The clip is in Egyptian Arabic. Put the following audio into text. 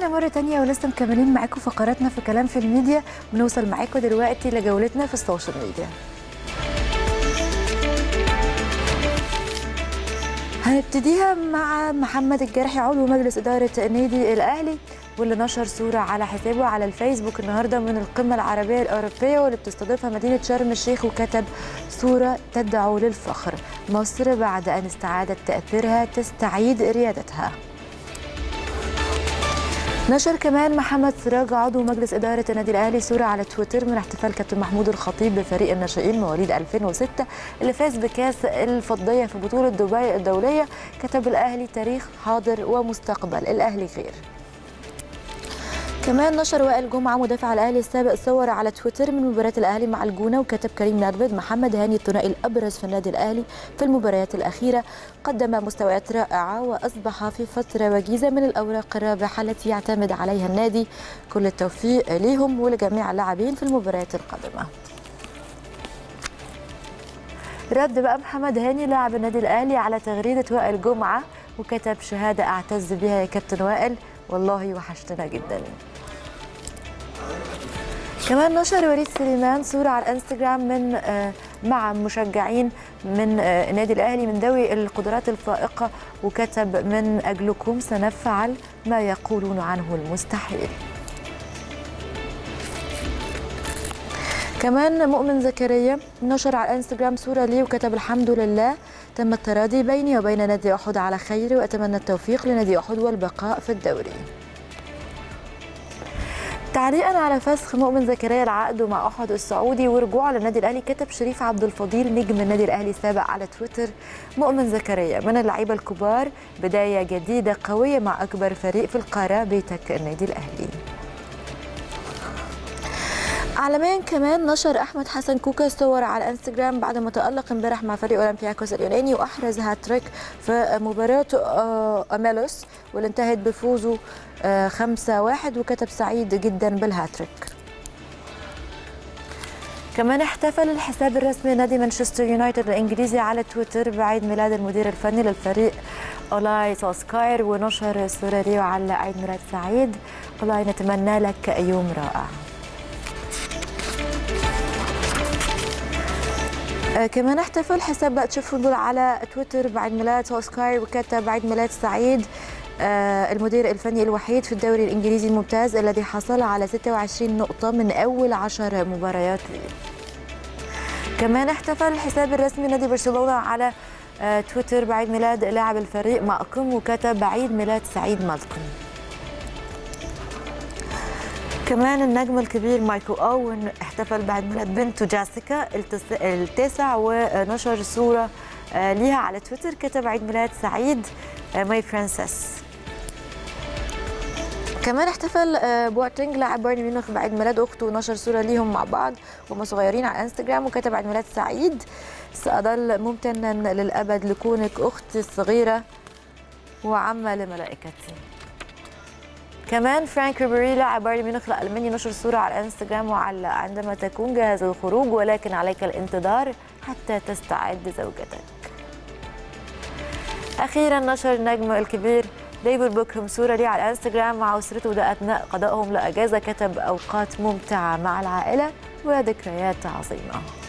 ورجعنا مرة تانية ولسه مكملين معاكم فقراتنا في كلام في الميديا ونوصل معاكم دلوقتي لجولتنا في السوشيال ميديا هنبتديها مع محمد الجرحي عضو مجلس إدارة النادي الأهلي واللي نشر صورة على حسابه على الفيسبوك النهاردة من القمة العربية الأوروبية واللي بتستضيفها مدينة شرم الشيخ وكتب صورة تدعو للفخر مصر بعد أن استعادت تأثيرها تستعيد ريادتها نشر كمان محمد سراج عضو مجلس إدارة النادي الأهلي صورة على تويتر من احتفال كابتن محمود الخطيب بفريق الناشئين مواليد 2006 اللي فاز بكاس الفضية في بطولة دبي الدولية كتب الأهلي تاريخ حاضر ومستقبل الأهلي خير كمان نشر وائل جمعه مدافع الاهلي السابق صور على تويتر من مباراه الاهلي مع الجونه وكتب كريم ندفد محمد هاني الثنائي الابرز في النادي الاهلي في المباريات الاخيره قدم مستويات رائعه واصبح في فتره وجيزه من الاوراق الرابحه التي يعتمد عليها النادي كل التوفيق ليهم ولجميع اللاعبين في المباريات القادمه رد بقى محمد هاني لاعب النادي الاهلي على تغريده وائل جمعه وكتب شهاده اعتز بها يا كابتن وائل والله وحشتنا جدا كمان نشر وليد سليمان صورة على الانستجرام من مع مشجعين من النادي الاهلي من ذوي القدرات الفائقه وكتب من اجلكم سنفعل ما يقولون عنه المستحيل. كمان مؤمن زكريا نشر على الانستجرام صوره ليه وكتب الحمد لله تم التراضي بيني وبين نادي احد على خير واتمنى التوفيق لنادي احد والبقاء في الدوري. تعليقا على فسخ مؤمن زكريا العقد مع احد السعودي ورجوعه للنادي الاهلي كتب شريف عبد الفضيل نجم النادي الاهلي السابق على تويتر مؤمن زكريا من اللعيبه الكبار بدايه جديده قويه مع اكبر فريق في القاره بيتك النادي الاهلي. عالميا كمان نشر احمد حسن كوكا صور على انستجرام بعد ما تالق امبارح مع فريق اولمبياكوس اليوناني واحرز هاتريك في مباراه اميلوس واللي انتهت بفوزه 5-1 وكتب سعيد جدا بالهاتريك كمان احتفل الحساب الرسمي لنادي مانشستر يونايتد الانجليزي على تويتر بعيد ميلاد المدير الفني للفريق اولاي سوسكاير ونشر صوره ليه وعلق عيد ميلاد سعيد اولاي نتمنى لك يوم رائع آه كمان احتفل حساب بقى تشوف فوتبول على تويتر بعد ميلاد اوسكار وكتب بعد ميلاد سعيد آه المدير الفني الوحيد في الدوري الانجليزي الممتاز الذي حصل على 26 نقطة من أول 10 مباريات ليه. كمان احتفل الحساب الرسمي نادي برشلونة على آه تويتر بعيد ميلاد لاعب الفريق مالكم وكتب بعيد ميلاد سعيد مالكم. كمان النجم الكبير مايكل اوين احتفل بعد ميلاد بنته جاسيكا التاسع ونشر صوره ليها على تويتر كتب عيد ميلاد سعيد ماي برنسس كمان احتفل بواتينج لاعب بايرن ميونخ بعيد ميلاد اخته ونشر صوره ليهم مع بعض وهم صغيرين على انستجرام وكتب عيد ميلاد سعيد ساظل ممتنا للابد لكونك اختي الصغيره وعمه لملائكتي كمان فرانك ريبيري لاعب بايرن ميونخ الالماني نشر صوره على الانستجرام وعلق عندما تكون جاهز للخروج ولكن عليك الانتظار حتى تستعد زوجتك. اخيرا نشر النجم الكبير ديفيد بوكهم صوره ليه على الانستجرام مع اسرته ده اثناء قضائهم لاجازه كتب اوقات ممتعه مع العائله وذكريات عظيمه.